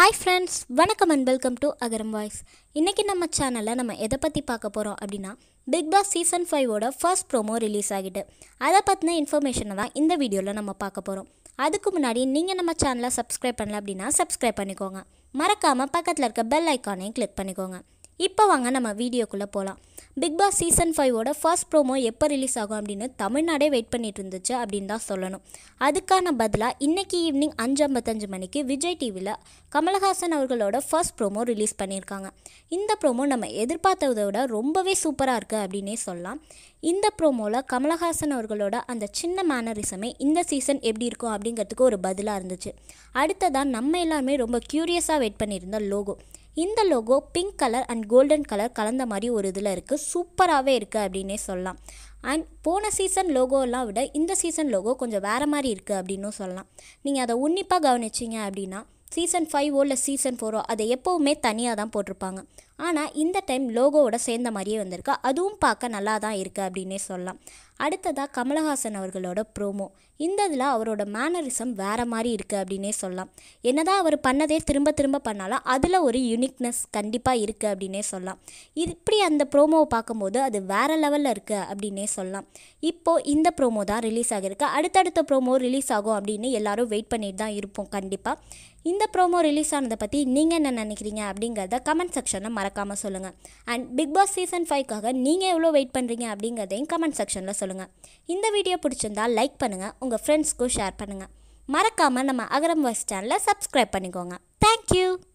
hi friends வணக்கம் and welcome to Agaram voice இன்றைக்கி நம்ம சேனலில் நம்ம எதை பற்றி பார்க்க போகிறோம் அப்படின்னா பிக் பாஸ் சீசன் ஃபைவோட ஃபர்ஸ்ட் ப்ரோமோ ரிலீஸ் ஆகிட்டு அதை பற்றின இன்ஃபர்மேஷனை தான் இந்த வீடியோவில் நம்ம பார்க்க போகிறோம் அதுக்கு முன்னாடி நீங்கள் நம்ம சேனலை சப்ஸ்கிரைப் பண்ணல அப்படின்னா சப்ஸ்கிரைப் பண்ணிக்கோங்க மறக்காமல் பக்கத்தில் இருக்க பெல் ஐக்கானையும் கிளிக் பண்ணிக்கோங்க இப்போ வாங்க நம்ம வீடியோக்குள்ளே போகலாம் பிக் பாஸ் சீசன் ஃபைவோட ஃபர்ஸ்ட் ப்ரோமோ எப்போ ரிலீஸ் ஆகும் அப்படின்னு தமிழ்நாடே வெயிட் பண்ணிட்டு இருந்துச்சு அப்படின்னு தான் சொல்லணும் அதுக்கான பதிலாக இன்னைக்கு ஈவினிங் அஞ்சு ஐம்பத்தஞ்சு மணிக்கு விஜய் டிவியில் கமலஹாசன் அவர்களோட ஃபர்ஸ்ட் ப்ரோமோ ரிலீஸ் பண்ணியிருக்காங்க இந்த ப்ரோமோ நம்ம எதிர்பார்த்ததை விட ரொம்பவே சூப்பராக இருக்குது அப்படின்னே சொல்லலாம் இந்த ப்ரோமோவில் கமலஹாசன் அவர்களோட அந்த சின்ன மேனரிசமே இந்த சீசன் எப்படி இருக்கும் அப்படிங்கிறதுக்கு ஒரு பதிலாக இருந்துச்சு அடுத்ததாக நம்ம எல்லாருமே ரொம்ப க்யூரியஸாக வெயிட் பண்ணியிருந்த லோகோ இந்த logo pink colour and golden colour கலந்த மாதிரி ஒரு இதில் இருக்குது சூப்பராகவே இருக்குது அப்படின்னே சொல்லலாம் அண்ட் போன சீசன் லோகோலாம் விட இந்த சீசன் லோகோ கொஞ்சம் வேறு மாதிரி இருக்குது அப்படின்னும் சொல்லலாம் நீங்கள் அதை உன்னிப்பாக கவனிச்சிங்க அப்படின்னா சீசன் ஃபைவோ இல்லை சீசன் ஃபோரோ அதை எப்போவுமே தனியாக தான் போட்டிருப்பாங்க ஆனால் இந்த டைம் லோகோவோட சேர்ந்த மாதிரியே வந்திருக்கு அதுவும் பார்க்க நல்லா தான் இருக்குது அப்படின்னே சொல்லலாம் அடுத்ததாக கமலஹாசன் அவர்களோட ப்ரோமோ இந்த இதில் அவரோட மேனரிசம் வேறு மாதிரி இருக்குது அப்படின்னே சொல்லலாம் என்னதான் அவர் பண்ணதே திரும்ப திரும்ப பண்ணாலும் அதில் ஒரு யூனிக்னஸ் கண்டிப்பாக இருக்குது அப்படின்னே சொல்லலாம் இது இப்படி அந்த ப்ரோமோவை பார்க்கும்போது அது வேறு லெவலில் இருக்குது அப்படின்னே சொல்லலாம் இப்போது இந்த ப்ரோமோ தான் ரிலீஸ் ஆகிருக்கு அடுத்தடுத்த ப்ரோமோ ரிலீஸ் ஆகும் அப்படின்னு எல்லாரும் வெயிட் பண்ணிட்டு தான் இருப்போம் கண்டிப்பாக இந்த ப்ரோமோ ரிலீஸ் ஆனதை பற்றி நீங்கள் என்ன நினைக்கிறீங்க அப்படிங்கிறத கமெண்ட் செக்ஷனில் மறக்காமல் சொல்லுங்கள் அண்ட் பிக் பாஸ் சீசன் ஃபைவ்க்காக நீங்கள் எவ்வளோ வெயிட் பண்ணுறீங்க அப்படிங்கிறதையும் கமெண்ட் செக்ஷனில் சொல்லுங்கள் இந்த வீடியோ பிடிச்சிருந்தா லைக் பண்ணுங்கள் உங்கள் ஃப்ரெண்ட்ஸ்க்கும் ஷேர் பண்ணுங்கள் மறக்காமல் நம்ம அகரம் வாய்ஸ் சேனலை சப்ஸ்கிரைப் பண்ணிக்கோங்க தேங்க்யூ